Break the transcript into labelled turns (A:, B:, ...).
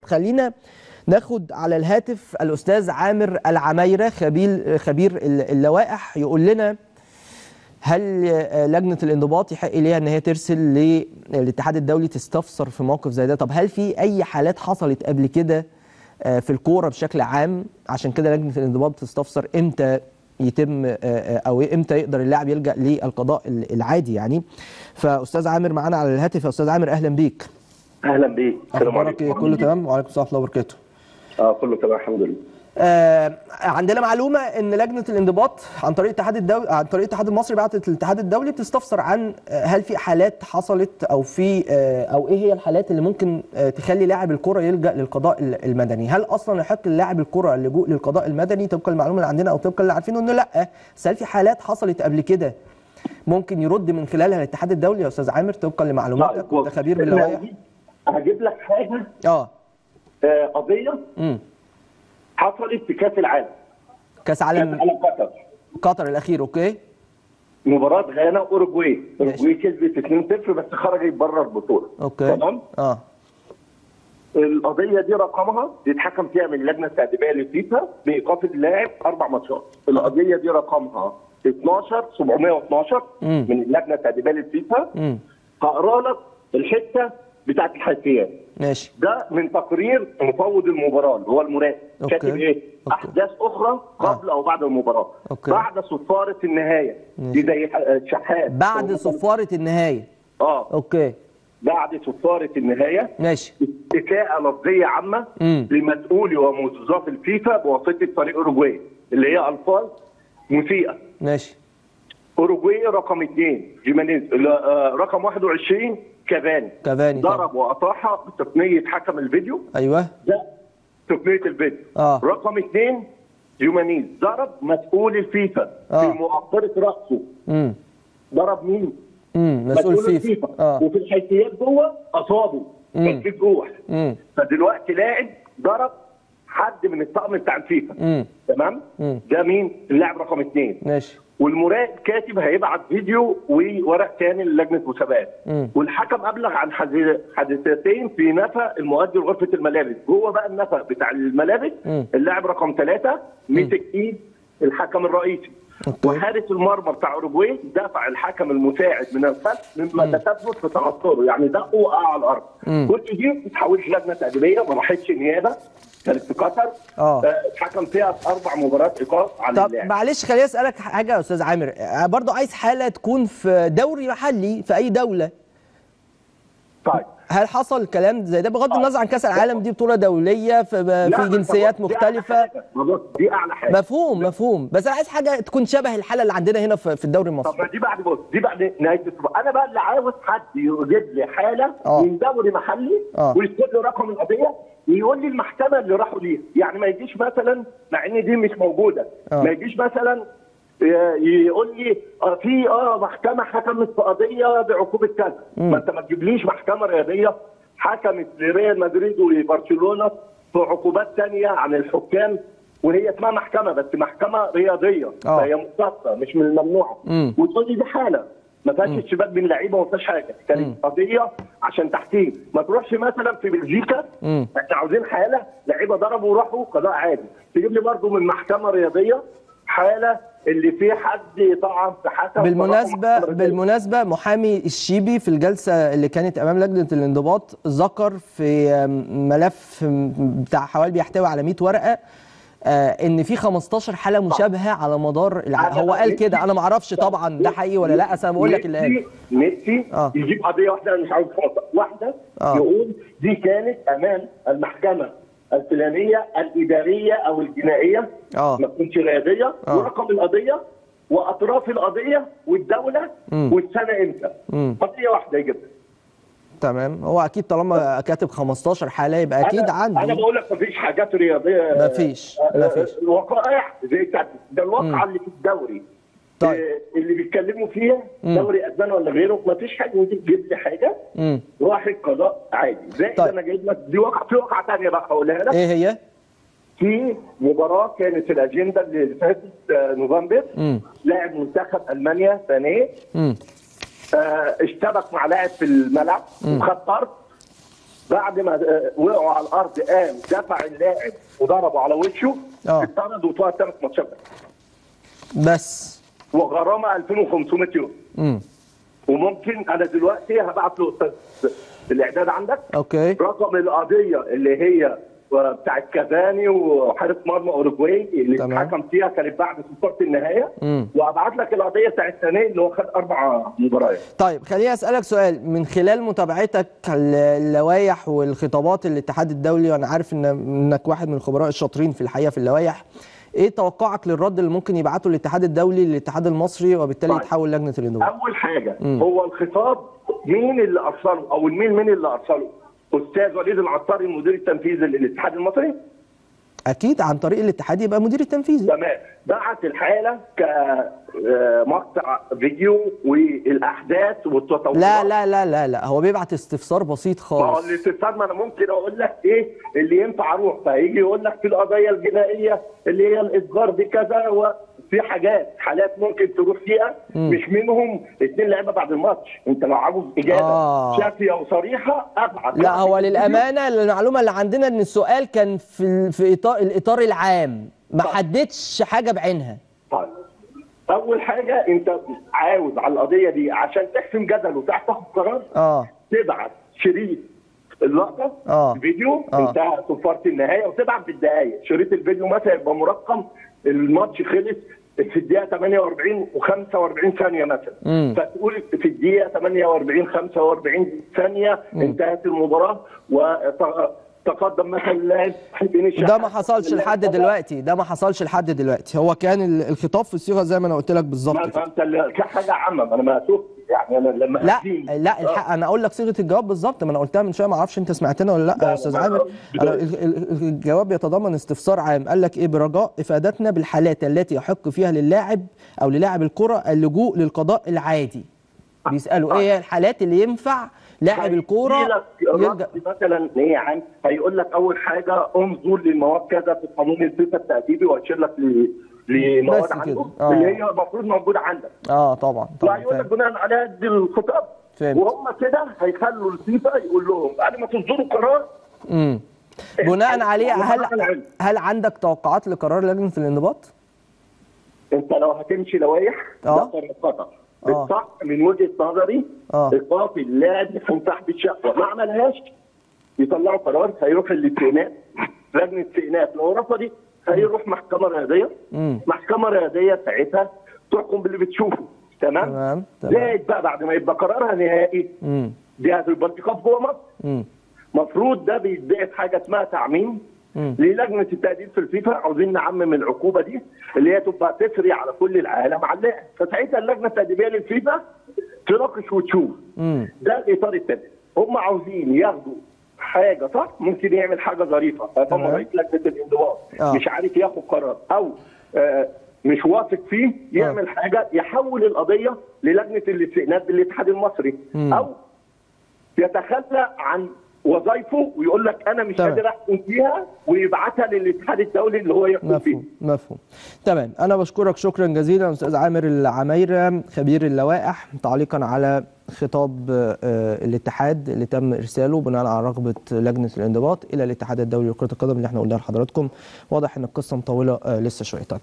A: خلينا ناخد على الهاتف الاستاذ عامر العمايره خبير خبير اللوائح يقول لنا هل لجنه الانضباط يحق ليها ان هي ترسل للاتحاد الدولي تستفسر في موقف زي ده طب هل في اي حالات حصلت قبل كده في الكوره بشكل عام عشان كده لجنه الانضباط تستفسر امتى يتم او امتى يقدر اللاعب يلجا للقضاء العادي يعني فاستاذ عامر معانا على الهاتف يا استاذ عامر اهلا بيك
B: اهلا بيك
A: اخبارك ايه كله تمام وعليكم السلام ورحمه الله وبركاته
B: اه كله تمام الحمد لله
A: آه عندنا معلومه ان لجنه الانضباط عن طريق الاتحاد الدولي عن طريق الاتحاد المصري بعتت للاتحاد الدولي بتستفسر عن هل في حالات حصلت او في آه او ايه هي الحالات اللي ممكن آه تخلي لاعب الكره يلجا للقضاء المدني هل اصلا يحق للاعب الكره اللجوء للقضاء المدني طبقا للمعلومه اللي عندنا او طبقا اللي عارفينه انه لا بس هل في حالات حصلت قبل كده ممكن يرد من خلالها الاتحاد الدولي يا استاذ عامر طبقا لمعلوماتك وانت خبير باللوائح
B: هجيب لك حاجه
A: اه
B: قضيه
A: امم
B: حصلت في كاس العالم
A: كاس عالم
B: كاس عالم قطر
A: قطر الاخير اوكي
B: مباراه غانا واوروجواي اوروجواي كسبت 2-0 بس خرجت بره البطوله
A: اوكي
B: تمام
A: اه
B: القضيه دي رقمها يتحكم فيها من اللجنه التاديبيه للفيفا بايقاف اللاعب اربع ماتشات القضيه دي رقمها 12 712
A: مم.
B: من اللجنه التاديبيه للفيفا
A: امم
B: هقرا لك الحته بتاعت الحيثيات
A: ماشي
B: ده من تقرير مفوض المباراه اللي هو المراقب
A: أوكي.
B: كاتب ايه؟
A: أوكي.
B: احداث اخرى قبل او بعد المباراه
A: أوكي.
B: بعد صفاره النهايه
A: ماشي.
B: دي زي شحات
A: بعد صفاره النهايه
B: اه
A: اوكي
B: بعد صفاره النهايه
A: ماشي
B: اساءه لفظيه عامه
A: مم.
B: لمسؤولي وموظف الفيفا بواسطه فريق اوروجواي اللي هي الفاظ مسيئه
A: ماشي
B: اوروجواي رقم اثنين جيمانيز لا، آه، رقم 21 كافاني
A: كافاني طبعا.
B: ضرب واطاح بتقنيه حكم الفيديو
A: ايوه
B: ده تقنيه الفيديو
A: آه.
B: رقم اثنين يومانيز ضرب مسؤول الفيفا
A: آه.
B: في مؤخره راسه
A: امم
B: ضرب مين؟
A: امم مسؤول فيفا اه
B: وفي الحيثيات جوه اصابه
A: مم.
B: كان في جروح
A: امم
B: فدلوقتي لاعب ضرب حد من الطقم بتاع الفيفا
A: امم
B: تمام؟
A: مم.
B: ده مين؟ اللاعب رقم اثنين
A: ماشي
B: والمراقب كاتب هيبعت فيديو وورق تاني للجنه مسابقات
A: مم.
B: والحكم ابلغ عن حادث- حادثتين في نفق المؤدي لغرفه الملابس جوه بقى النفق بتاع الملابس
A: مم.
B: اللاعب رقم ثلاثه مسك ايد الحكم الرئيسي
A: أوكي.
B: وحارس المرمى بتاع اوروجواي دفع الحكم المساعد من الخلف مما تثبت في تنصره يعني دقه وقع على الارض
A: مم.
B: كل دي ما تتحولش لجنه تاديبيه ما راحتش نيابه كانت في قطر
A: آه.
B: اتحكم فيها في اربع مباريات ايقاف على
A: طب
B: اللاعب
A: معلش خليني اسالك حاجه يا استاذ عامر آه، برضو عايز حاله تكون في دوري محلي في اي دوله
B: طيب
A: هل حصل كلام زي ده بغض النظر عن كاس العالم دي بطوله دوليه في,
B: لا،
A: في
B: ما
A: جنسيات
B: أنت بص، دي أعلى
A: مختلفه
B: حاجة. ما بص، دي اعلى حاجه
A: مفهوم مفهوم بس انا عايز حاجه تكون شبه الحاله اللي عندنا هنا في في الدوري
B: طب
A: المصري
B: ما دي بعد بص دي بعد نهايه الاسبوع انا بقى اللي عاوز حد يجيب لي حاله
A: آه.
B: من دوري محلي
A: آه.
B: ويكتب لي رقم القضيه ويقول لي المحكمه اللي راحوا ليها يعني ما يجيش مثلا مع ان دي مش موجوده
A: آه.
B: ما يجيش مثلا آه، يقول لي آه، في اه محكمه حكمت في قضيه بعقوبه كذا ما انت ما تجيبليش محكمه رياضيه حكمت لريال مدريد وبرشلونه في عقوبات ثانيه عن الحكام وهي اسمها محكمه بس محكمه رياضيه
A: آه.
B: فهي مختصه مش من الممنوعه
A: مم.
B: وتقول لي دي حاله ما فيهاش اشتباك بين لعيبه وما فيهاش حاجه كانت قضيه عشان تحكيم ما تروحش مثلا في بلجيكا
A: مم.
B: احنا عاوزين حاله لعيبه ضربوا وراحوا قضاء عادي تجيب لي برضه من محكمه رياضيه حاله اللي فيه حد طعن في حكم
A: بالمناسبة
B: وراحوا محكمة رياضية.
A: بالمناسبة محامي الشيبي في الجلسة اللي كانت أمام لجنة الانضباط ذكر في ملف بتاع حوالي بيحتوي على 100 ورقة آه، ان في 15 حاله مشابهه على مدار الع... هو قال كده انا ما اعرفش طبعا ده حقيقي ولا لا بس انا بقول لك اللي قال
B: نفسي
A: آه.
B: يجيب قضيه واحده انا مش عاوز خمسة. واحده
A: آه.
B: يقول دي كانت امام المحكمه الفلانيه الاداريه او الجنائيه
A: آه.
B: ما تكونش رياضيه
A: آه.
B: ورقم القضيه واطراف القضيه والدوله
A: مم.
B: والسنه امتى
A: مم.
B: قضيه واحده يجيبها
A: تمام هو اكيد طالما كاتب 15 15 حاله يبقى اكيد
B: أنا- انا
A: عنده
B: بقول لك مفيش حاجات رياضيه
A: مفيش،
B: آه،
A: مفيش.
B: آه، الوقائع زي بتاعت ده الواقعه
A: مم.
B: اللي في الدوري
A: طيب.
B: آه، اللي بيتكلموا فيها
A: مم.
B: دوري اسبانيا ولا غيره مفيش حاجه ودي تجيب لي حاجه
A: امم
B: راح القضاء عادي زائد
A: طيب.
B: انا جايب لك دي واقعه في واقعه ثانيه بقى هقولها لك
A: ايه هي؟
B: في مباراه كانت في الاجنده اللي فاتت آه، نوفمبر
A: مم.
B: لاعب منتخب المانيا ثانيه
A: امم
B: آه، اشتبك مع لاعب في الملعب وخد طرد بعد ما آه، وقعوا على الارض قام دفع اللاعب وضربه على وشه
A: آه.
B: اتطرد وطلع ثلاث ماتشات
A: بس
B: وغرامه 2500 يورو
A: امم
B: وممكن انا دلوقتي هبعت له استاذ الاعداد عندك
A: اوكي
B: رقم القضيه اللي هي بتاعت كافاني وحارس مرمى اوروجواي اللي
A: تمام.
B: اتحكم فيها كانت بعد صفاره النهايه
A: مم.
B: وابعت لك القضيه بتاعت سنه اللي هو خد اربع مباريات
A: طيب خليني اسالك سؤال من خلال متابعتك اللوائح والخطابات الاتحاد الدولي وانا عارف ان انك واحد من الخبراء الشاطرين في الحقيقه في اللوائح ايه توقعك للرد اللي ممكن يبعته الاتحاد الدولي للاتحاد المصري وبالتالي
B: طيب.
A: يتحول لجنه الانضباط
B: اول حاجه هو الخطاب مين اللي ارسله او الميل مين اللي ارسله استاذ وليد العطاري المدير التنفيذي للاتحاد المصري
A: اكيد عن طريق الاتحاد يبقى مدير التنفيذي
B: تمام بعت الحاله كمقطع فيديو والاحداث والتطورات
A: لا لا لا لا لا هو بيبعت استفسار بسيط
B: ما هو
A: خالص
B: الاستفسار ما انا ممكن اقول لك ايه اللي ينفع اروح فهيجي يقول لك في القضيه الجنائيه اللي هي الاصدار بكذا وفي حاجات حالات ممكن تروح فيها مش منهم اثنين لعيبه بعد الماتش انت لو عاوز اجابه
A: آه.
B: شافيه وصريحه ابعت
A: لا هو للامانه المعلومه اللي عندنا ان السؤال كان في في اطار الاطار العام ما حددش حاجه بعينها
B: طيب اول حاجه انت عاوز على القضيه دي عشان تحسم جدل وتعرف تاخد قرار
A: اه
B: تبعت شريط اللقطه
A: آه.
B: فيديو
A: آه.
B: انتهى صفاره النهايه وتبعت بالدقائق شريط الفيديو مثلا يبقى مرقم الماتش خلص في الدقيقه 48 و45 ثانيه مثلا
A: مم.
B: فتقول في الدقيقه 48 45 ثانيه انتهت المباراه وتقدم مثلا اللاعب حسين الشحات
A: ده ما حصلش لحد دلوقتي ده ما حصلش لحد دلوقتي هو كان ال- الخطاب في الصيغه زي ما انا قلت لك بالظبط
B: ما
A: كده.
B: ما انت اللي- كحاجه عامه ما انا ما شفت يعني انا لما
A: لا
B: هدين-
A: لا الحق انا اقول لك صيغه الجواب بالظبط ما انا قلتها من شويه ما اعرفش انت سمعتنا ولا لا
B: لا،
A: يا استاذ
B: لا،
A: عامر
B: لا.
A: أنا ال- ال- الجواب يتضمن استفسار عام قال لك ايه برجاء افادتنا بالحالات التي يحق فيها للاعب او للاعب الكره اللجوء للقضاء العادي بيسالوا ايه هي الحالات اللي ينفع لاعب الكوره
B: هيجيلك
A: يلجا
B: رد مثلا ايه عن هيقول لك اول حاجه انظر للمواد كذا في قانون الفيفا التأديبي وهيشير لك ل- لمواد
A: بس
B: عنده
A: كده. آه.
B: اللي هي المفروض موجوده عندك
A: اه طبعا طبعا
B: وهيقول لك
A: فاهم.
B: بناء على قد الخطاب
A: فهمت.
B: وهم كده هيخلوا الفيفا يقول لهم بعد ما تصدروا قرار
A: امم بناء عليه هل
B: ومعانا العلم.
A: هل عندك توقعات لقرار لجنه الانضباط؟
B: انت لو هتمشي لوائح
A: آه.
B: ده قرار خطا
A: آه.
B: الصح من وجهه نظري
A: آه.
B: ايقاف اللاعب من تحت الشقه ما عملهاش يطلعوا قرار هيروح الاستئناف لجنه استئناف لو رفضت هيروح محكمه رياضيه
A: مم.
B: محكمه رياضيه ساعتها تحكم باللي بتشوفه تمام
A: تمام، تمام.
B: زائد بقى بعد ما يبقى قرارها نهائي
A: امم
B: دي هتبقى انتقاد جوه مصر
A: امم
B: مفروض ده بيتبعت حاجه اسمها تعميم
A: مم.
B: للجنه التأديب في الفيفا عاوزين نعمم العقوبه دي اللي هي تبقى تسري على كل العالم على اللاعب فساعتها اللجنه التأديبيه للفيفا تناقش وتشوف
A: امم
B: ده الاطار التاني هم عاوزين ياخدوا حاجه صح ممكن يعمل حاجه ظريفه فهم
A: تمام.
B: رئيس لجنه الانضباط
A: آه.
B: مش عارف ياخد قرار او آه مش واثق فيه يعمل حاجه يحول القضيه للجنه الاستئناف بالاتحاد المصري
A: مم.
B: او يتخلى عن وظائفه ويقول لك انا مش
A: تمام.
B: قادر احكم فيها ويبعتها للاتحاد الدولي اللي هو يحكم فيه
A: مفهوم مفهوم تمام انا بشكرك شكرا جزيلا استاذ عامر العمايره خبير اللوائح تعليقا على خطاب آه، الاتحاد اللي تم ارساله بناء على رغبه لجنه الانضباط الى الاتحاد الدولي لكره القدم اللي احنا قلناها لحضراتكم واضح ان القصه مطوله آه، لسه شويه طيب